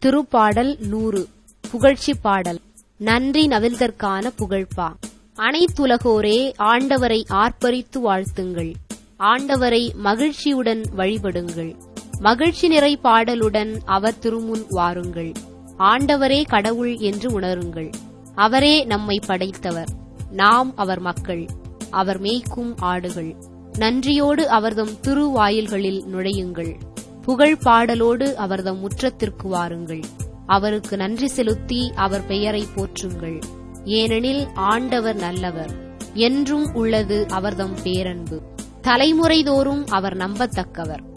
திருப்பாடல் நூறு புகழ்ச்சி பாடல் நன்றி நவில்தற்கான புகழ்பா அனைத்துலகோரே ஆண்டவரை ஆர்ப்பரித்து வாழ்த்துங்கள் ஆண்டவரை மகிழ்ச்சியுடன் வழிபடுங்கள் மகிழ்ச்சி நிறை பாடலுடன் அவர் திருமுன் வாருங்கள் ஆண்டவரே கடவுள் என்று உணருங்கள் அவரே நம்மை படைத்தவர் நாம் அவர் மக்கள் அவர் மேய்க்கும் ஆடுகள் நன்றியோடு அவர்தம் திருவாயில்களில் நுழையுங்கள் புகழ் பாடலோடு அவர்தம் முற்றத்திற்கு வாருங்கள் அவருக்கு நன்றி செலுத்தி அவர் பெயரை போற்றுங்கள் ஏனெனில் ஆண்டவர் நல்லவர் என்றும் உள்ளது அவர்தம் பேரன்பு தலைமுறைதோறும் அவர் நம்பத்தக்கவர்